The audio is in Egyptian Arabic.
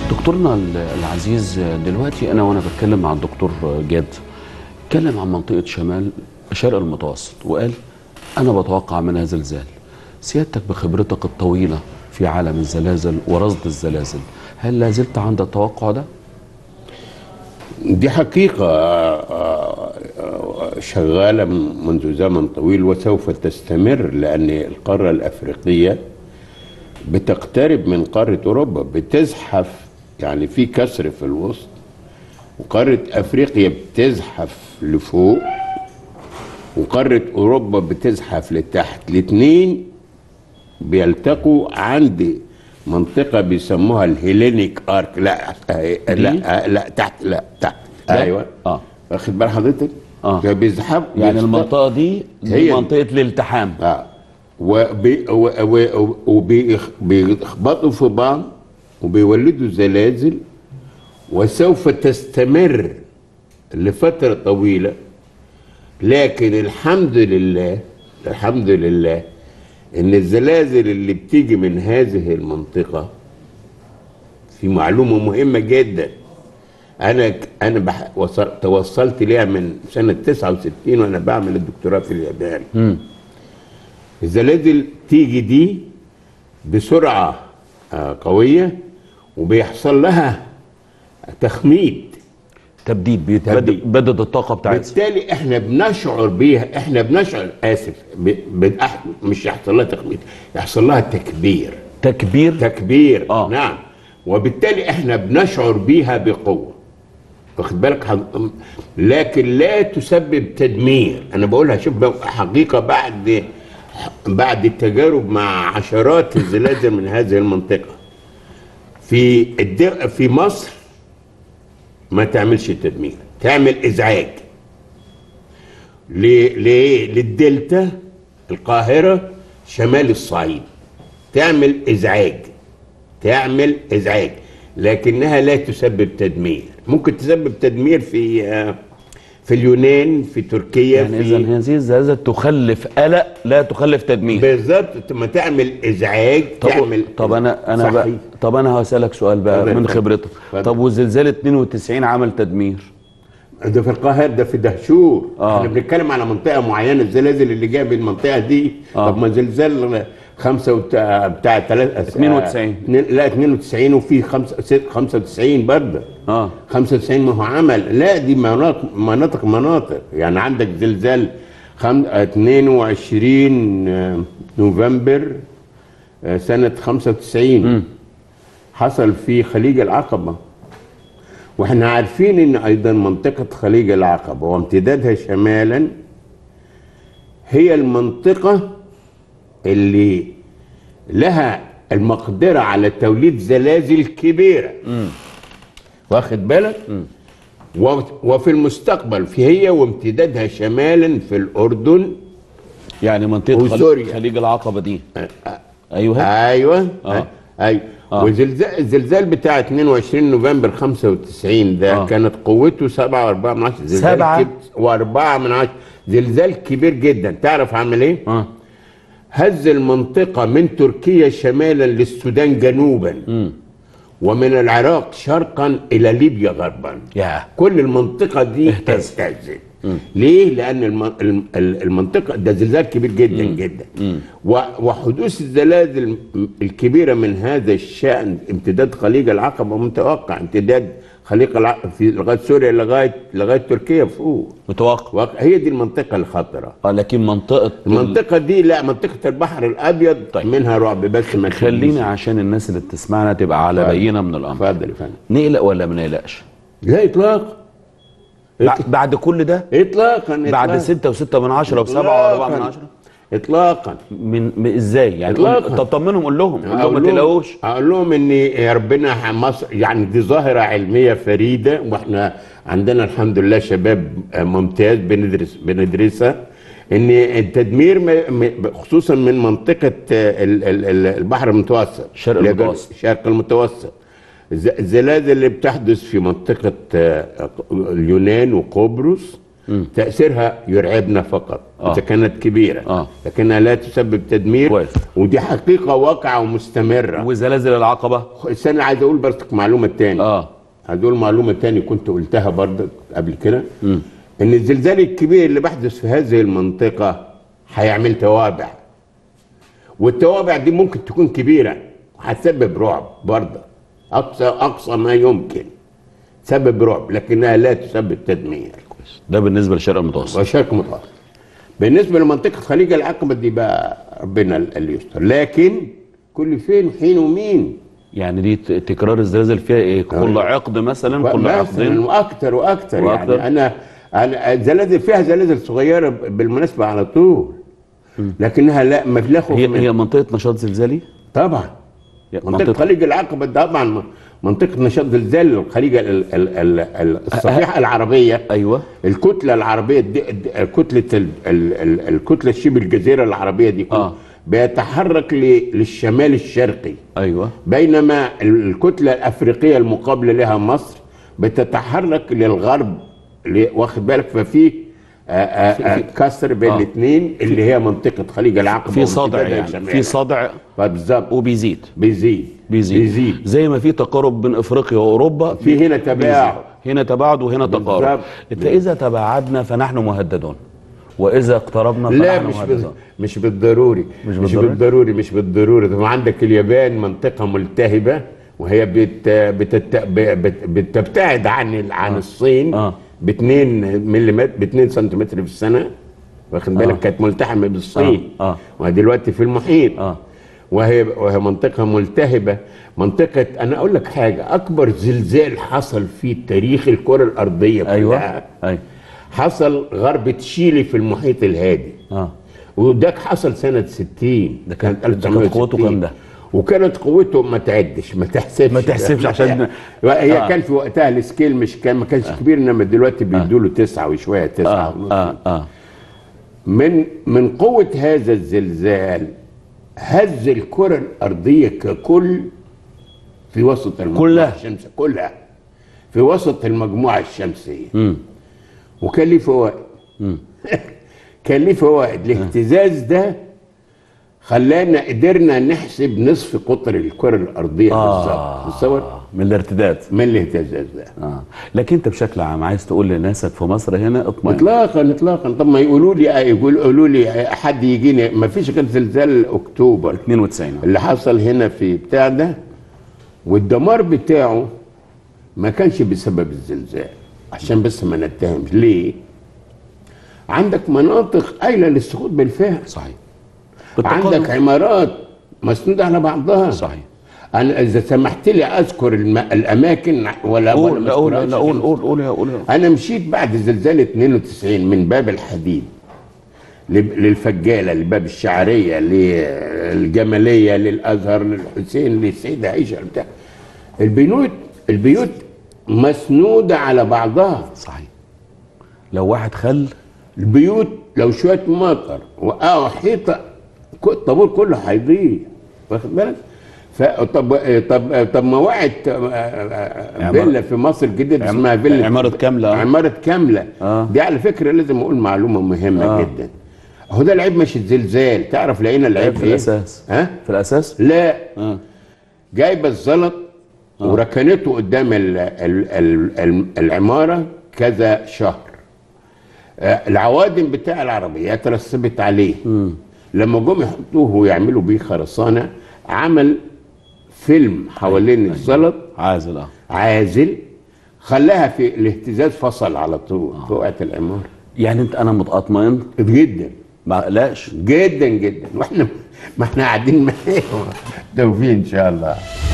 دكتورنا العزيز دلوقتي انا وانا بتكلم مع الدكتور جاد اتكلم عن منطقه شمال شرق المتوسط وقال انا بتوقع منها زلزال سيادتك بخبرتك الطويله في عالم الزلازل ورصد الزلازل هل لا زلت عند التوقع ده دي حقيقة آه، آه، شغالة منذ زمن طويل وسوف تستمر لأن القارة الأفريقية بتقترب من قارة أوروبا بتزحف يعني في كسر في الوسط وقارة أفريقيا بتزحف لفوق وقارة أوروبا بتزحف لتحت الاتنين بيلتقوا عند منطقة بيسموها الهيلينيك ارك لا لا لا تحت لا تحت لا. ايوه اه واخد بال حضرتك؟ آه. فبيزحف يعني بيزحف- المنطقه دي, دي هي دي. منطقه الالتحام اه وبي وبيخبطوا في بعض وبيولدوا زلازل وسوف تستمر لفترة طويلة لكن الحمد لله الحمد لله ان الزلازل اللي بتيجي من هذه المنطقة في معلومة مهمة جدا انا ك- انا بح... وصل... توصلت ليها من سنة 69 وانا بعمل الدكتوراه في اليابان مم. الزلازل تيجي دي بسرعة آه، قوية وبيحصل لها تخميد تبديد بيتبدد تبديد. بدد الطاقه بتاعتها بالتالي احنا بنشعر بيها احنا بنشعر اسف ب... ب... أح- مش يحصل لها تخميد يحصل لها تكبير تكبير تكبير آه. نعم وبالتالي احنا بنشعر بيها بقوه واخد بالك حض... لكن لا تسبب تدمير انا بقولها شوف بقى حقيقه بعد بعد التجارب مع عشرات الزلازل من هذه المنطقه في الد... في مصر ما تعملش تدمير تعمل ازعاج ليه ليه للدلتا القاهره شمال الصعيد تعمل ازعاج تعمل ازعاج لكنها لا تسبب تدمير ممكن تسبب تدمير في آه، في اليونان في تركيا يعني في اذا هذه الزلازل تخلف قلق لا تخلف تدمير بالظبط ما تعمل ازعاج طب تعمل طب انا انا بقى صحيح. طب انا هسالك سؤال بقى اتفضل، من اتفضل. خبرتك اتفضل. طب وزلزال 92 عمل تدمير ده في القاهره ده في دهشور آه. احنا بنتكلم على منطقه معينه الزلازل اللي جايه بالمنطقه دي آه. طب ما زلزال خمسة وت- بتاع تلاتة 92. لا 92 وفي خمسة ست- 95 برضه اه 95 ما هو عمل لا دي مناطق مناطق مناطق يعني عندك زلزال خم... 22 آه، نوفمبر آه، سنة 95 حصل في خليج العقبة واحنا عارفين ان ايضا منطقة خليج العقبة وامتدادها شمالا هي المنطقة اللي لها المقدرة على توليد زلازل كبيرة واخد بالك و- وفي المستقبل في هي وامتدادها شمالا في الأردن يعني منطقه وسوريا. خليج, خليج العقبه دي ايوه ايوه آه. ايوه آه. وزلزال الزلزال بتاع 22 نوفمبر 95 ده آه. كانت قوته 7.4 من عشرة زلزال سبعة؟ و4 من عشرة زلزال كبير جدا تعرف عمل ايه؟ اه هز المنطقة من تركيا شمالا للسودان جنوبا ومن العراق شرقا إلى ليبيا غربا يا كل المنطقة دي اهتز. اهتزت ليه؟ لأن الم- الم- المنطقة ده زلزال كبير جدا جدا و- وحدوث الزلازل الكبيرة من هذا الشأن امتداد خليج العقبة متوقع امتداد خليج العقبة في لغاية سوريا لغاية لغاية تركيا فوق متوقع واقع- هي دي المنطقة الخطرة اه لكن منطقه المنطقة دي لا منطقة البحر الأبيض طيب. منها رعب بس ما خلينا عشان الناس اللي بتسمعنا تبقى على اتفضل. بينه من الامر اتفضل يا فندم نقلق ولا ما نقلقش لا إطلاق بع- بعد كل ده إطلاقا بعد إطلاقاً. ستة وستة من عشرة وسبعة وأربعة من إطلاقاً. عشرة إطلاقا من م- ازاي يعني إطلاقاً. قول- طب طمنهم قول لهم قول لهم ما أقول لهم- تقلقوش اقول لهم ان ربنا مصر يعني دي ظاهره علميه فريده واحنا عندنا الحمد لله شباب ممتاز بندرس بندرسها ان التدمير م- م- خصوصا من منطقه ال- ال- ال- البحر المتوسط الشرق اللي هي المتوسط. الشرق المتوسط الز- الزلازل اللي بتحدث في منطقه آه، اليونان وقبرص تاثيرها يرعبنا فقط آه. اذا كانت كبيره آه. لكنها لا تسبب تدمير كويس. ودي حقيقه واقعه ومستمره وزلازل العقبه استنى عايز اقول برضك معلومه تاني اه عايز اقول معلومه تاني كنت قلتها برضك قبل كده ان الزلزال الكبير اللي بيحدث في هذه المنطقه هيعمل توابع والتوابع دي ممكن تكون كبيره هتسبب رعب برضه اقصى اقصى ما يمكن تسبب رعب لكنها لا تسبب تدمير كويس ده بالنسبه للشرق المتوسط وشرق متوسط بالنسبه لمنطقه خليج العقبه دي بقى ربنا اللي يستر لكن كل فين حين ومين يعني دي ت- تكرار الزلازل فيها ايه كل عقد مثلا كل عقدين مثلا واكتر واكتر وأكتر. يعني انا انا زلازل فيها زلازل صغيره بالمناسبه على طول لكنها لا ما لا خوف هي منها. هي منطقه نشاط زلزالي طبعا يعني منطقه خليج العقبه ده طبعا منطقه نشاط زلزال الخليج ال- ال- ال- ال- الصفيحه العربيه ايوه الكتله العربيه دي دي- كتله ال- ال- ال- الكتله شبه الجزيره العربيه دي كلها آه. بيتحرك ل- للشمال الشرقي ايوه بينما الكتله الافريقيه المقابله لها مصر بتتحرك للغرب ل- واخد بالك ففي آه، آه، آه، كسر بين آه. الاثنين اللي هي منطقه خليج العقبه في صدع وامتدادها يعني شمالا. في صدع بالظبط وبيزيد بيزيد بيزيد بيزيد زي ما في تقارب بين افريقيا واوروبا في هنا تباعد. بيزيد. هنا تباعد وهنا تقارب بالظبط. انت اذا تباعدنا فنحن مهددون واذا اقتربنا لا فنحن مش بال... مهددون مش بالضروري مش مش بالضروري؟ بالضروري مش بالضروري طب عندك اليابان منطقه ملتهبه وهي بت... بتت... بت... بتبتعد عن ال... عن الصين آه. ب 2 ملم ب 2 سنتيمتر في السنه واخد بالك آه. كانت ملتحمه بالصين آه. آه. ودلوقتي في المحيط اه وهي وهي منطقه ملتهبه منطقه انا اقول لك حاجه اكبر زلزال حصل في تاريخ الكره الارضيه كلها ايوه ايوه حصل غرب تشيلي في المحيط الهادي اه وده حصل سنة 60 ده كان- سنة ده كانت قوته 1960. كام ده؟ وكانت قوته ما تعدش ما تحسبش ما تحسبش عشان- هي آه. كان في وقتها السكيل مش كان ما كانش كبير انما دلوقتي بيدوا له تسعة وشوية تسعة اه ونص. اه اه من من قوة هذا الزلزال هز الكرة الأرضية ككل في وسط المجموعة كلها. الشمسية كلها في وسط المجموعة الشمسية امم وكان ليه فوائد كان ليه فوائد الاهتزاز ده خلانا قدرنا نحسب نصف قطر الكرة الأرضية بالظبط تصور من الارتداد من الاهتزاز ده اه لكن انت بشكل عام عايز تقول لناسك في مصر هنا اطمئن اطلاقا اطلاقا طب ما يقولوا لي يقول يقولوا لي حد يجيني ما فيش غير زلزال اكتوبر 92 اللي حصل هنا في بتاع ده والدمار بتاعه ما كانش بسبب الزلزال عشان بس ما نتهمش ليه عندك مناطق قايله للسقوط بالفعل صحيح عندك عمارات مسنوده على بعضها صحيح انا اذا سمحت لي اذكر الم... الاماكن ولا قول ولا لا قول أذكرهاش لا قول عشان- قول قول يا قول يا انا مشيت بعد زلزال 92 من باب الحديد لب- للفجاله لباب الشعريه للجماليه للازهر للحسين للسيده عائشه بتاع البيوت البيوت مسنوده على بعضها صحيح لو واحد خل البيوت لو شويه مطر وقعوا حيطه ك- الطابور كله هيضيع واخد بالك فطب طب طب ما وقعت فيلا في مصر الجديده عم- اسمها فيلا عمارة كاملة. عمارة كاملة آه. دي على فكرة لازم أقول معلومة مهمة آه. جدا هو ده العيب مش الزلزال تعرف لقينا العيب في ايه؟ الاساس ها؟ في الاساس لا اه جايبة الزلط وركنته قدام ال ال ال ال العمارة كذا شهر آه، العوادم بتاع العربيات رسبت عليه لما جم يحطوه ويعملوا بيه خرسانة عمل فيلم حوالين الزلط عازل اه عازل خلاها في الاهتزاز فصل على طول فوقت العمارة يعني انت انا مطمئن جدا ما قلقش جدا جدا واحنا ما احنا قاعدين معاهم توفيق ان شاء الله